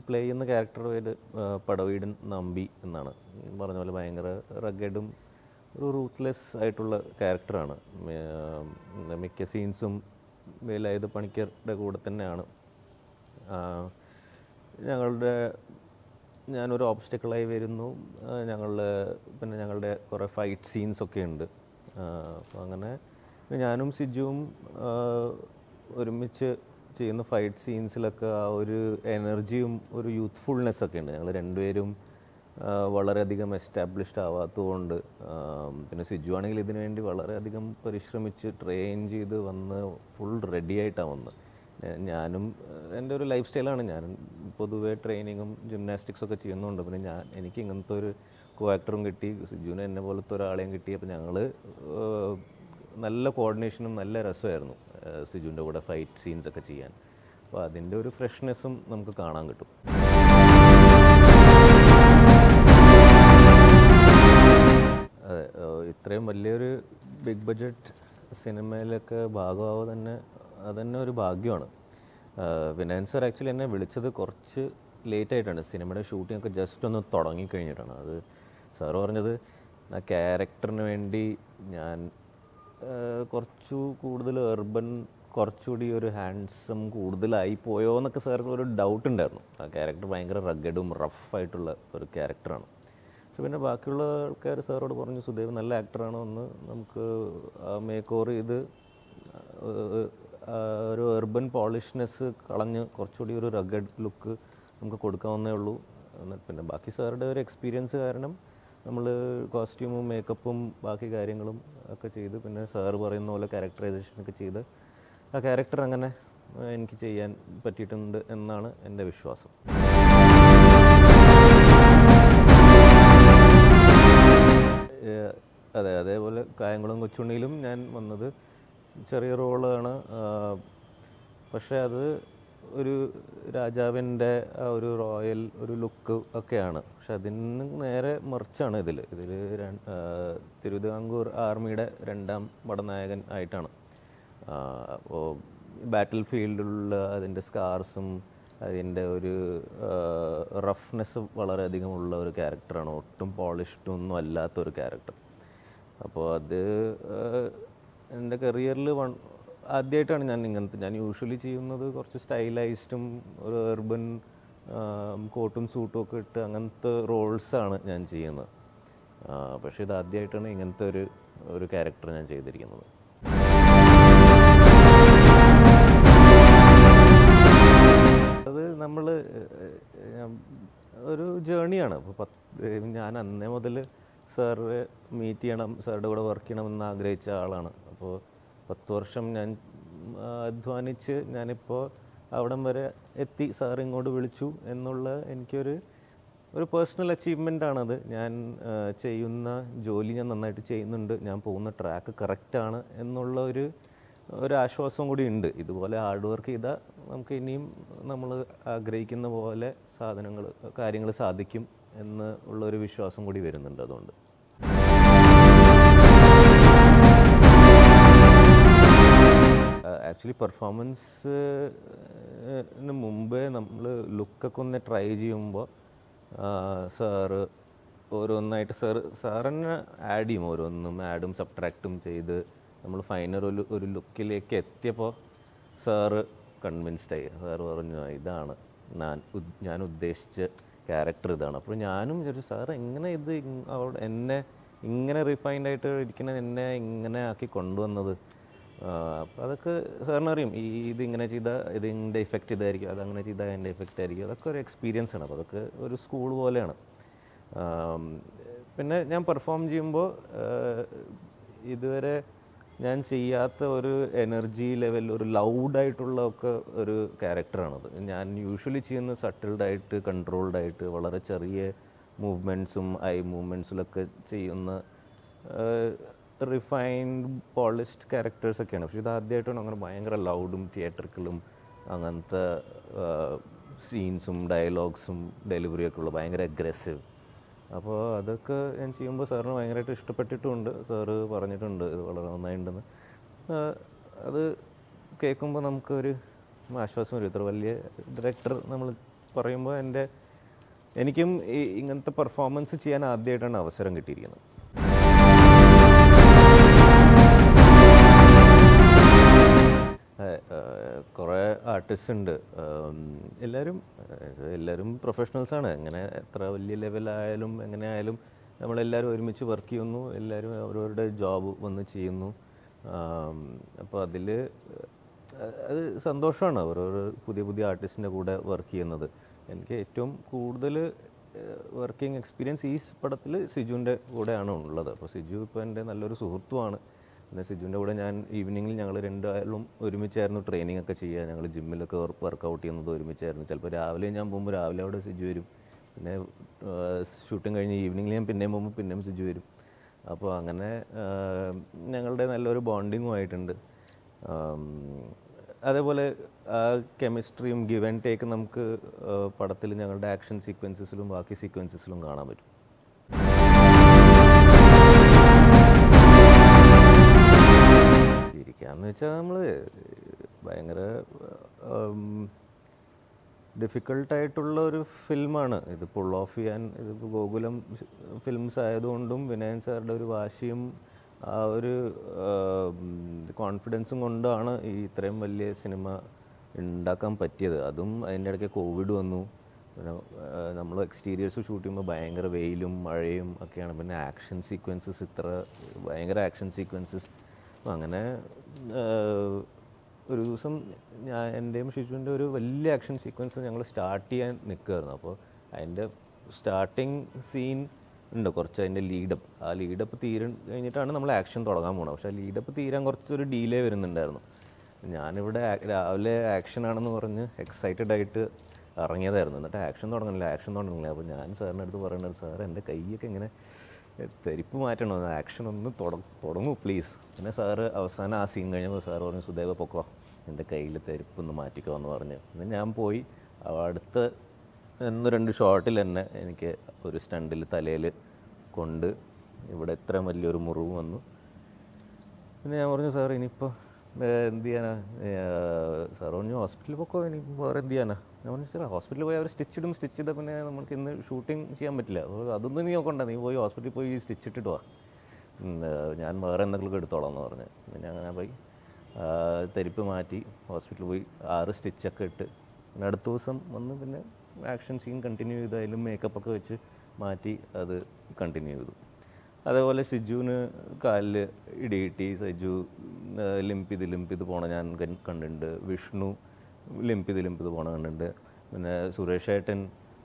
play ചെയ്യുന്ന character പേര് ആ, പടവീടൻ നമ്പി എന്നാണ് പറഞ്ഞ പോലെ ഭയങ്കര റഗഡും ഒരു റൂത്ത്ലെസ് ആയിട്ടുള്ള ക്യാരക്ടറാണ് മിക്ക സീൻസും വേലായുധ പണിക്കരുടെ കൂടെ തന്നെയാണ് ആ, ഞങ്ങളുടെ ഞാനൊരു ഓബ്സ്റ്റക്കിളായി വരുന്നു ആ, ഞങ്ങളുടെ പിന്നെ ഞങ്ങളുടെ കുറേ ഫൈറ്റ് സീൻസ് ഒക്കെ ഉണ്ട് അപ്പോൾ അങ്ങനെ പിന്നെ ഞാനും സിജുവും ആ, ഒരുമിച്ച് ചെയ്യുന്ന ഫൈറ്റ് സീൻസിലൊക്കെ ആ ഒരു എനർജിയും ഒരു യൂത്ത്ഫുൾനെസ് ഒക്കെ ഉണ്ട് ഞങ്ങൾ രണ്ടുപേരും ആ, വളരെയധികം എസ്റ്റാബ്ലിഷ്ഡ് ആവാത്തതുകൊണ്ട് ആ, പിന്നെ സിജു ആണെങ്കിൽ ഇതിനു വേണ്ടി വളരെയധികം പരിശ്രമിച്ച് ട്രെയിൻ ചെയ്ത് വന്ന് ഫുൾ റെഡി ആയിട്ടാണ് വന്നത് ഞാ- ഞാനും ഏഹ്, എൻ്റെ ഒരു ലൈഫ് സ്റ്റൈലാണ് ഞാൻ പൊതുവേ ട്രെയിനിങ്ങും ജിംനാസ്റ്റിക്സ് ഒക്കെ ചെയ്യുന്നുണ്ട് പിന്നെ ഞാൻ എനിക്ക് ഇങ്ങനത്തെ ഒരു കോ ആക്ടറും കിട്ടി സിജുവിന് എന്നെ പോലത്തെ ഒരാളെയും കിട്ടി അപ്പോൾ ഞങ്ങൾ നല്ല കോർഡിനേഷനും നല്ല രസമായിരുന്നു ഏഹ്, സിജുവിൻ്റെ കൂടെ ഫൈറ്റ് സീൻസ് ഒക്കെ ചെയ്യാൻ അപ്പോൾ അതിൻ്റെ ഒരു ഫ്രഷ്നെസ്സും നമുക്ക് കാണാൻ കിട്ടും അതെ ഏഹ് ഇത്രയും വലിയൊരു ബിഗ് ബഡ്ജറ്റ് സിനിമയിലൊക്കെ ഭാഗമാവുക തന്നെ അതന്നെ ഒരു ഭാഗ്യമാണ് വിനയൻ സർ ആക്ച്വലി എന്നെ വിളിച്ചത് കുറച്ച് ലേറ്റ് ആയിട്ടാണ് സിനിമയുടെ ഷൂട്ടിംഗ് ഒക്കെ ജസ്റ്റ് ഒന്ന് തുടങ്ങിക്കഴിഞ്ഞിട്ടാണ് അത് സാർ പറഞ്ഞത് ആ ക്യാരക്ടറിന് വേണ്ടി ഞാൻ ഏഹ് കുറച്ചു കൂടുതൽ എർബൻ കുറച്ചുകൂടി ഒരു ഹാൻഡ്സം കൂടുതലായി പോയോ എന്നൊക്കെ സാറിന് ഒരു ഡൗട്ട് ഉണ്ടായിരുന്നു ആ ക്യാരക്ടർ ഭയങ്കര റഗഡും റഫായിട്ടുള്ള ഒരു ക്യാരക്ടറാണ് പക്ഷെ പിന്നെ ബാക്കിയുള്ള ആൾക്കാർ സാറോട് പറഞ്ഞു സുദേവ് നല്ല ആക്ടറാണ് ഒന്ന് നമുക്ക് മേക്ക് ഓവർ ചെയ്ത് ഏഹ്, ആ ഒരു എർബൻ പോളിഷ്നെസ് കളഞ്ഞ് കുറച്ചുകൂടി ഒരു റഗഡ് ലുക്ക് നമുക്ക് കൊടുക്കാവുന്നേ ഉള്ളൂ എന്നിട്ട് പിന്നെ ബാക്കി സാറുടെ ഒരു എക്സ്പീരിയൻസ് കാരണം നമ്മൾ കോസ്റ്റ്യൂമും മേക്കപ്പും ബാക്കി കാര്യങ്ങളും ഒക്കെ ചെയ്ത് പിന്നെ സാറ് പറയുന്ന പോലെ ക്യാരക്ടറൈസേഷൻ ഒക്കെ ചെയ്ത് ആ ക്യാരക്ടർ അങ്ങനെ ഏഹ്, എനിക്ക് ചെയ്യാൻ പറ്റിയിട്ടുണ്ട് എന്നാണ് എൻ്റെ വിശ്വാസം ഏഹ് അതെ അതേപോലെ കായംകുളം കൊച്ചുണ്ണിയിലും ഞാൻ വന്നത് ചെറിയ റോളാണ് പക്ഷേ അത് ഒരു രാജാവിൻ്റെ ആ ഒരു റോയൽ ഒരു ലുക്ക് ഒക്കെയാണ് പക്ഷെ അതിന് നേരെ മറിച്ചാണ് ഇതിൽ ഇതിൽ തിരുവിതാംകൂർ ആർമിയുടെ രണ്ടാം പടനായകൻ ആയിട്ടാണ് അപ്പോൾ ബാറ്റിൽ ഫീൽഡിലുള്ള അതിൻ്റെ സ്കാർസും അതിൻ്റെ ഒരു റഫ്നെസ് വളരെയധികം ഉള്ള ഒരു ക്യാരക്ടറാണ് ഒട്ടും പോളിഷ്ഡ് ഒന്നും അല്ലാത്ത ഒരു ക്യാരക്ടർ അപ്പോൾ അത് ആഹ്, എൻ്റെ കരിയറിൽ വൺ ആദ്യമായിട്ടാണ് ഞാൻ ഇങ്ങനത്തെ ഞാൻ യൂഷ്വലി ചെയ്യുന്നത് കുറച്ച് സ്റ്റൈലൈസ്ഡും ഒരു എർബൻ കോട്ടും സൂട്ടും ഒക്കെ ഇട്ട് അങ്ങനത്തെ റോൾസാണ് ഞാൻ ചെയ്യുന്നത് ആഹ്, പക്ഷേ ഇത് ആദ്യമായിട്ടാണ് ഇങ്ങനത്തെ ഒരു ഒരു ക്യാരക്ടർ ഞാൻ ചെയ്തിരിക്കുന്നത് അത് നമ്മൾ ഒരു ജേണിയാണ് അപ്പോൾ പത്ത് ഞാൻ അന്നേ മുതൽ സാറ് മീറ്റ് ചെയ്യണം സാറുടെ കൂടെ വർക്ക് ചെയ്യണമെന്ന് ആഗ്രഹിച്ച ആളാണ് അപ്പോൾ പത്ത് വർഷം ഞാൻ ആ, അധ്വാനിച്ച് ഞാനിപ്പോൾ അവിടം വരെ എത്തി സാർ ഇങ്ങോട്ട് വിളിച്ചു എന്നുള്ള എനിക്കൊരു ഒരു പേഴ്സണൽ അച്ചീവ്മെൻ്റ് ആണത് ഞാൻ ആ, ചെയ്യുന്ന ജോലി ഞാൻ നന്നായിട്ട് ചെയ്യുന്നുണ്ട് ഞാൻ പോകുന്ന ട്രാക്ക് കറക്റ്റാണ് എന്നുള്ള ഒരു ഒരു ആശ്വാസം കൂടി ഉണ്ട് ഇതുപോലെ ഹാർഡ് വർക്ക് ചെയ്താൽ നമുക്ക് ഇനിയും നമ്മൾ ആഗ്രഹിക്കുന്ന പോലെ സാധനങ്ങൾ കാര്യങ്ങൾ സാധിക്കും എന്ന് ഉള്ളൊരു വിശ്വാസം കൂടി വരുന്നുണ്ട് അതുകൊണ്ട് ആക്ച്വലി പെർഫോമൻസിന് മുമ്പേ നമ്മൾ ലുക്കൊക്കെ ഒന്ന് ട്രൈ ചെയ്യുമ്പോൾ സാറ് ഓരോന്നായിട്ട് സാറ് സാറന്നെ ആഡ് ചെയ്യും ഓരോന്നും ആഡും സബ്ട്രാക്റ്റും ചെയ്ത് നമ്മൾ ഫൈനൽ ഒരു ഒരു ലുക്കിലേക്ക് എത്തിയപ്പോൾ സാറ് കൺവിൻസ്ഡ് ആയി സാറ് പറഞ്ഞു "ആ, ഇതാണ് ഞാൻ ഉദ്- ഞാൻ ഉദ്ദേശിച്ച ക്യാരക്ടർ ഇതാണ് അപ്പോൾ ഞാനും വിചാരിച്ചു സാർ എങ്ങനെ ഇത് ഇങ് അവിടെ എന്നെ ഇങ്ങനെ റിഫൈൻഡ് ആയിട്ട് ഇരിക്കുന്ന എന്നെ ഇങ്ങനെ ആക്കി കൊണ്ടുവന്നത് അപ്പോൾ അതൊക്കെ സാറിന് അറിയും ഈ ഇത് ഇങ്ങനെ ചെയ്താൽ ഇതിൻ്റെ ഇഫക്റ്റ് ഇതായിരിക്കും അത് അങ്ങനെ ചെയ്താൽ അതിൻ്റെ ഇഫക്റ്റ് ആയിരിക്കും അതൊക്കെ ഒരു എക്സ്പീരിയൻസ് ആണ് അപ്പോൾ അതൊക്കെ ഒരു സ്കൂൾ പോലെയാണ് ആം, പിന്നെ ഞാൻ പെർഫോം ചെയ്യുമ്പോൾ ഇതുവരെ ഞാൻ ചെയ്യാത്ത ഒരു എനർജി ലെവൽ ഒരു ലൗഡായിട്ടുള്ള ഒക്കെ ഒരു ക്യാരക്ടറാണത് ഞാൻ യൂഷ്വലി ചെയ്യുന്ന സട്ടിൽഡ് ആയിട്ട് കൺട്രോൾഡ് ആയിട്ട് വളരെ ചെറിയ മൂവ്മെൻറ്റ്സും ഐ മൂവ്മെൻറ്റ്സിലൊക്കെ ചെയ്യുന്ന റിഫൈൻഡ് പോളിഷ്ഡ് ക്യാരക്ടേഴ്സ് ഒക്കെയാണ് പക്ഷേ ഇത് ആദ്യമായിട്ടാണ് അങ്ങനെ ഭയങ്കര ലൗഡും തിയേറ്ററിക്കലും അങ്ങനത്തെ സീൻസും ഡയലോഗ്സും ഡെലിവറിയൊക്കെ ഉള്ള ഭയങ്കര അഗ്രസീവ് അപ്പോൾ അതൊക്കെ ഞാൻ ചെയ്യുമ്പോൾ സാറിന് ഭയങ്കരമായിട്ട് ഇഷ്ടപ്പെട്ടിട്ടുമുണ്ട് സാറ് പറഞ്ഞിട്ടുണ്ട് ഇത് വളരെ നന്നായിട്ടുണ്ടെന്ന് ആ, അത് കേൾക്കുമ്പോൾ നമുക്കൊരു ആശ്വാസം വരും ഇത്ര വലിയ ഡയറക്ടർ നമ്മൾ പറയുമ്പോൾ എൻ്റെ എനിക്കും ഈ ഇങ്ങനത്തെ പെർഫോമൻസ് ചെയ്യാൻ ആദ്യമായിട്ടാണ് അവസരം കിട്ടിയിരിക്കുന്നത് കുറേ ആർട്ടിസ്റ്റ് ഉണ്ട് ഉം, എല്ലാവരും ഏഹ്, എല്ലാവരും പ്രൊഫഷണൽസാണ് എങ്ങനെ എത്ര വലിയ ലെവലായാലും എങ്ങനെ ആയാലും നമ്മളെല്ലാവരും ഒരുമിച്ച് വർക്ക് ചെയ്യുന്നു എല്ലാവരും അവരവരുടെ ജോബ് വന്ന് ചെയ്യുന്നു അപ്പോൾ അതിൽ അത് സന്തോഷമാണ് ഓരോരോ പുതിയ പുതിയ ആർട്ടിസ്റ്റിൻ്റെ കൂടെ വർക്ക് ചെയ്യുന്നത് എനിക്ക് ഏറ്റവും കൂടുതൽ വർക്കിംഗ് എക്സ്പീരിയൻസ് ഈ പടത്തിൽ സിജുവിൻ്റെ കൂടെയാണ് ഉള്ളത് അപ്പോൾ സിജു ഇപ്പോൾ എൻ്റെ നല്ലൊരു സുഹൃത്തുമാണ് പിന്നെ സിജുവിൻ്റെ കൂടെ ഞാൻ ഈവനിങ്ങിൽ ഞങ്ങൾ രണ്ടാളും ഒരുമിച്ചായിരുന്നു ട്രെയിനിങ് ഒക്കെ ചെയ്യുക ഞങ്ങൾ ജിമ്മിലൊക്കെ വർക്കൗട്ട് ചെയ്യുന്നത് ഒരുമിച്ചായിരുന്നു ചിലപ്പോൾ രാവിലെ ഞാൻ പോകുമ്പോൾ രാവിലെ അവിടെ സിജു വരും പിന്നെ ഷൂട്ടിംഗ് കഴിഞ്ഞ് ഈവനിങ്ങിൽ ഞാൻ പിന്നെയും പോകുമ്പോൾ പിന്നെയും സിജു വരും അപ്പോൾ അങ്ങനെ ആ, ഞങ്ങളുടെ നല്ലൊരു ബോണ്ടിങ്ങും ആയിട്ടുണ്ട് ആം, അതേപോലെ ആ കെമിസ്ട്രിയും ഗിവ് ആൻഡ് ടേക്ക് നമുക്ക് പടത്തിൽ ഞങ്ങളുടെ ആക്ഷൻ സീക്വൻസസിലും ബാക്കി സീക്വൻസസിലും കാണാൻ പറ്റും ഇരിക്കാന്ന് വെച്ചാൽ നമ്മൾ ഭയങ്കര ഡിഫിക്കൾട്ടായിട്ടുള്ള ഒരു ഫിലിമാണ് ഇത് പുൾ ഓഫ് ചെയ്യാൻ ഇതിപ്പോൾ ഗോകുലം ഫിലിംസ് ആയതുകൊണ്ടും വിനയൻ സാറുടെ ഒരു വാശിയും ആ ഒരു കോൺഫിഡൻസും കൊണ്ടാണ് ഈ ഇത്രയും വലിയ സിനിമ ഉണ്ടാക്കാൻ പറ്റിയത് അതും അതിൻ്റെ ഇടയ്ക്ക് കോവിഡ് വന്നു പിന്നെ നമ്മൾ എക്സ്റ്റീരിയേഴ്സ് ഷൂട്ട് ചെയ്യുമ്പോൾ ഭയങ്കര വെയിലും മഴയും ഒക്കെയാണ് പിന്നെ ആക്ഷൻ സീക്വൻസസ് ഇത്ര ഭയങ്കര ആക്ഷൻ സീക്വൻസസ് അപ്പം അങ്ങനെ ആ, ഒരു ദിവസം ഞാൻ എൻ്റെയും ഷിജുവിൻ്റെ ഒരു വലിയ ആക്ഷൻ സീക്വൻസ് ഞങ്ങൾ സ്റ്റാർട്ട് ചെയ്യാൻ നിൽക്കുമായിരുന്നു അപ്പോൾ അതിൻ്റെ സ്റ്റാർട്ടിങ് സീൻ ഉണ്ട് കുറച്ച് അതിൻ്റെ ലീഡപ്പ് ആ ലീഡപ്പ് തീര കഴിഞ്ഞിട്ടാണ് നമ്മൾ ആക്ഷൻ തുടങ്ങാൻ പോകുന്നത് പക്ഷേ ലീഡപ്പ് തീരാൻ കുറച്ചൊരു ഡീലേ വരുന്നുണ്ടായിരുന്നു ഞാനിവിടെ ആ- രാവിലെ ആക്ഷൻ ആണെന്ന് പറഞ്ഞ് എക്സൈറ്റഡ് ആയിട്ട് ഇറങ്ങിയതായിരുന്നു എന്നിട്ട് ആക്ഷൻ തുടങ്ങണില്ല ആക്ഷൻ തുടങ്ങണില്ല അപ്പോൾ ഞാൻ സാറിൻ്റെ അടുത്ത് പറയുന്നത് സാർ എൻ്റെ കൈയൊക്കെ ഇങ്ങനെ തെരിപ്പ് മാറ്റണം ആക്ഷൻ ഒന്ന് തുട- തുടങ്ങൂ പ്ലീസ് പിന്നെ സാറ് അവസാനം ആ സീൻ കഴിഞ്ഞപ്പോൾ സാറ് പറഞ്ഞു സുദേവ പൊക്കോ എൻ്റെ കയ്യിൽ തെരിപ്പ് ഒന്ന് മാറ്റിക്കോ എന്ന് പറഞ്ഞു പിന്നെ ഞാൻ പോയി ആ അടുത്ത ഒന്ന് രണ്ട് ഷോട്ടിൽ തന്നെ എനിക്ക് ഒരു സ്റ്റണ്ടിൽ തലയിൽ കൊണ്ട് ഇവിടെ ഇത്രയും വലിയൊരു മുറിവ് വന്നു പിന്നെ ഞാൻ പറഞ്ഞു സാർ ഇനിയിപ്പോൾ എന്ത് ചെയ്യാനാ സാർ പറഞ്ഞു ഹോസ്പിറ്റലിൽ പോക്കോ ഇനി വേറെ എന്ത് ചെയ്യാനാ ഞാൻ പറഞ്ഞു സാർ ഹോസ്പിറ്റലിൽ പോയി അവർ സ്റ്റിച്ച് ഇടും സ്റ്റിച്ച് ചെയ്താൽ പിന്നെ നമുക്ക് ഇന്ന് ഷൂട്ടിംഗ് ചെയ്യാൻ പറ്റില്ല അപ്പോൾ അതൊന്നും നീ നോക്കണ്ട നീ പോയി ഹോസ്പിറ്റലിൽ പോയി സ്റ്റിച്ച് ഇട്ടിട്ട് വാ ഉം, ഏഹ് ഞാൻ വേറെ എന്തെങ്കിലും എടുത്തോളാം എന്ന് പറഞ്ഞു പിന്നെ അങ്ങനെ പോയി ആ, തെരിപ്പ് മാറ്റി ഹോസ്പിറ്റലിൽ പോയി ആറ് സ്റ്റിച്ചൊക്കെ ഇട്ട് പിന്നെ അടുത്ത ദിവസം വന്ന് പിന്നെ ആക്ഷൻ സീൻ കണ്ടിന്യൂ ചെയ്ത് അതിലും മേക്കപ്പ് ഒക്കെ വെച്ച് മാറ്റി അത് കണ്ടിന്യൂ ചെയ്തു അതേപോലെ സിജുവിന് കാലിൽ ഇടി കിട്ടി സജു ലിംപ് ചെയ്ത് ലിംപ് ചെയ്ത് പോണ ഞാൻ കൺ- കണ്ടിട്ടുണ്ട് വിഷ്ണു ലിംപ് ചെയ്ത് ലിംപ് ചെയ്ത് പോണ കണ്ടിട്ടുണ്ട് പിന്നെ സുരേഷ് ഏട്ടൻ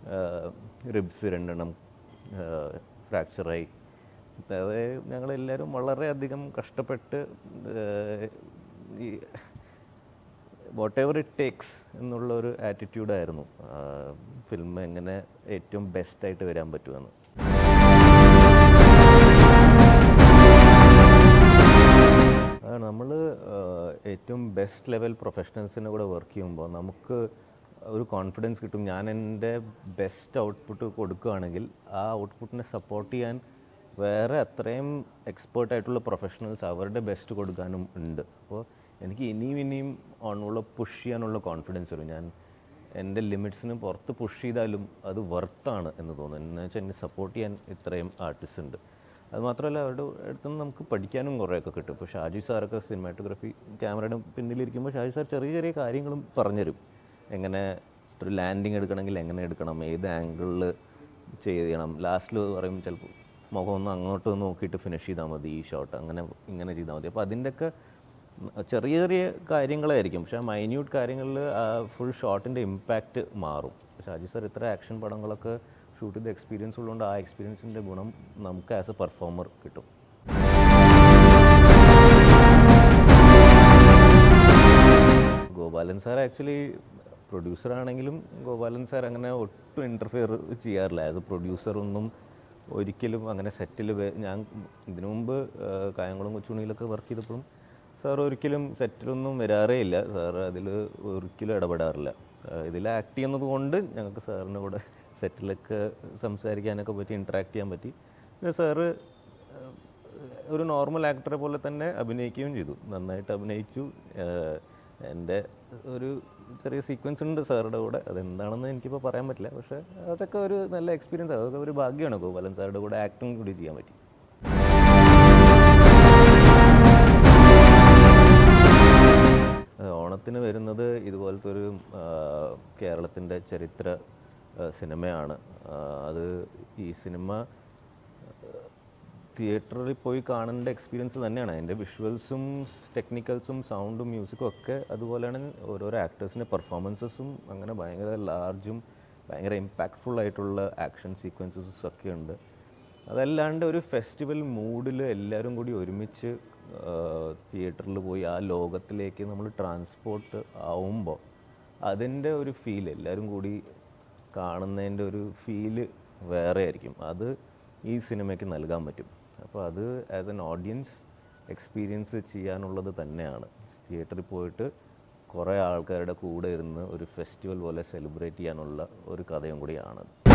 റിബ്സ് രണ്ടെണ്ണം ഫ്രാക്ചറായി അതായത് ഞങ്ങളെല്ലാവരും വളരെയധികം കഷ്ടപ്പെട്ട് ഏഹ്, ഈ വാട്ട് എവർ ഇറ്റ് ടേക്സ് എന്നുള്ള ഒരു ആറ്റിറ്റ്യൂഡായിരുന്നു ഫിലിം എങ്ങനെ ഏറ്റവും ബെസ്റ്റായിട്ട് വരാൻ പറ്റുമെന്ന് അതാണ് നമ്മൾ ഏറ്റവും ബെസ്റ്റ് ലെവൽ പ്രൊഫഷണൽസിൻ്റെ കൂടെ വർക്ക് ചെയ്യുമ്പോൾ നമുക്ക് ഒരു കോൺഫിഡൻസ് കിട്ടും ഞാൻ എൻ്റെ ബെസ്റ്റ് ഔട്ട്പുട്ട് കൊടുക്കുകയാണെങ്കിൽ ആ ഔട്ട്പുട്ടിനെ സപ്പോർട്ട് ചെയ്യാൻ വേറെ അത്രയും എക്സ്പേർട്ട് ആയിട്ടുള്ള പ്രൊഫഷണൽസ് അവരുടെ ബെസ്റ്റ് കൊടുക്കാനും ഉണ്ട് അപ്പോൾ എനിക്ക് ഇനിയും ഇനിയും ഓണുള്ള പുഷ് ചെയ്യാനുള്ള കോൺഫിഡൻസ് വരും ഞാൻ എൻ്റെ ലിമിറ്റ്സിന് പുറത്ത് പുഷ് ചെയ്താലും അത് വർത്താണ് എന്ന് തോന്നുന്നു എന്ന് വെച്ചാൽ എന്നെ സപ്പോർട്ട് ചെയ്യാൻ ഇത്രയും ആർട്ടിസ്റ്റ് ഉണ്ട് അത് മാത്രമല്ല അവരുടെ അടുത്ത് നിന്ന് നമുക്ക് പഠിക്കാനും കുറേയൊക്കെ കിട്ടും ഇപ്പോൾ ഷാജി സാറൊക്കെ സിനിമാറ്റോഗ്രാഫി ക്യാമറയുടെ പിന്നിലിരിക്കുമ്പോൾ ഷാജി സാർ ചെറിയ ചെറിയ കാര്യങ്ങളും പറഞ്ഞുതരും എങ്ങനെ ഒരു ലാൻഡിങ് എടുക്കണമെങ്കിൽ എങ്ങനെ എടുക്കണം ഏത് ആംഗിളിൽ ചെയ്യണം ലാസ്റ്റിൽ പറയും ചിലപ്പോൾ മുഖം ഒന്ന് അങ്ങോട്ട് നോക്കിയിട്ട് ഫിനിഷ് ചെയ്താൽ മതി ഈ ഷോട്ട് അങ്ങനെ ഇങ്ങനെ ചെയ്താൽ മതി അപ്പോൾ അതിൻ്റെയൊക്കെ ചെറിയ ചെറിയ കാര്യങ്ങളായിരിക്കും പക്ഷേ മൈന്യൂട്ട് കാര്യങ്ങളിൽ ഫുൾ ഷോട്ടിൻ്റെ ഇമ്പാക്റ്റ് മാറും ഷാജി സാർ ഇത്ര ആക്ഷൻ പടങ്ങളൊക്കെ ഷൂട്ട് ചെയ്ത എക്സ്പീരിയൻസ് ഉള്ളതുകൊണ്ട് ആ എക്സ്പീരിയൻസിൻ്റെ ഗുണം നമുക്ക് ആസ് എ പെർഫോമർ കിട്ടും ഗോപാലൻ സാർ ആക്ച്വലി പ്രൊഡ്യൂസർ ആണെങ്കിലും ഗോപാലൻ സാർ അങ്ങനെ ഒട്ടും ഇൻ്റർഫിയർ ചെയ്യാറില്ല ആസ് എ പ്രൊഡ്യൂസർ ഒന്നും ഒരിക്കലും അങ്ങനെ സെറ്റിൽ ഞാൻ ഇതിനു മുമ്പ് ആ, കായംകുളം കൊച്ചുണ്ണിയിലൊക്കെ വർക്ക് ചെയ്തപ്പോഴും സാർ ഒരിക്കലും സെറ്റിലൊന്നും വരാറേ ഇല്ല സാർ അതിൽ ഒരിക്കലും ഇടപെടാറില്ല ഇതിൽ ആക്ട് ചെയ്യുന്നത് കൊണ്ട് ഞങ്ങൾക്ക് സാറിൻ്റെ കൂടെ സെറ്റിലൊക്കെ സംസാരിക്കാനൊക്കെ പറ്റി ഇൻട്രാക്ട് ചെയ്യാൻ പറ്റി പിന്നെ സാറ് ഒരു നോർമൽ ആക്ടറെ പോലെ തന്നെ അഭിനയിക്കുകയും ചെയ്തു നന്നായിട്ട് അഭിനയിച്ചു എൻ്റെ ഒരു ചെറിയ സീക്വൻസ് ഉണ്ട് സാറുടെ കൂടെ അതെന്താണെന്ന് എനിക്കിപ്പോൾ പറയാൻ പറ്റില്ല പക്ഷേ അതൊക്കെ ഒരു നല്ല എക്സ്പീരിയൻസ് അതൊക്കെ ഒരു ഭാഗ്യമാണ് ഗോപാലൻ സാറുടെ കൂടെ ആക്ടിങ് കൂടി ചെയ്യാൻ പറ്റി അത് ഓണത്തിന് വരുന്നത് ഇതുപോലത്തെ ഒരു കേരളത്തിൻ്റെ ചരിത്ര ആ, സിനിമയാണ് ആ, അത് ഈ സിനിമ തിയേറ്ററിൽ പോയി കാണേണ്ട എക്സ്പീരിയൻസ് തന്നെയാണ് അതിൻ്റെ വിഷ്വൽസും ടെക്നിക്കൽസും സൗണ്ടും മ്യൂസിക്കും ഒക്കെ അതുപോലെയാണ് ഓരോരോ ആക്ടേഴ്സിൻ്റെ പെർഫോമൻസസും അങ്ങനെ ഭയങ്കര ലാർജും ഭയങ്കര ഇമ്പാക്ട്ഫുൾ ആയിട്ടുള്ള ആക്ഷൻ സീക്വൻസസ് ഒക്കെ ഉണ്ട് അതല്ലാണ്ട് ഒരു ഫെസ്റ്റിവൽ മൂഡിൽ എല്ലാവരും കൂടി ഒരുമിച്ച് തിയേറ്ററിൽ പോയി ആ ലോകത്തിലേക്ക് നമ്മൾ ട്രാൻസ്പോർട്ട് ആവുമ്പോൾ അതിൻ്റെ ഒരു ഫീൽ എല്ലാവരും കൂടി കാണുന്നതിൻ്റെ ഒരു ഫീല് വേറെ ആയിരിക്കും അത് ഈ സിനിമയ്ക്ക് നൽകാൻ പറ്റും അപ്പോൾ അത് ആസ് എൻ ഓഡിയൻസ് എക്സ്പീരിയൻസ് ചെയ്യാനുള്ളത് തന്നെയാണ് തിയേറ്ററിൽ പോയിട്ട് കുറേ ആൾക്കാരുടെ കൂടെ ഇരുന്ന് ഒരു ഫെസ്റ്റിവൽ പോലെ സെലിബ്രേറ്റ് ചെയ്യാനുള്ള ഒരു കഥയും കൂടിയാണത്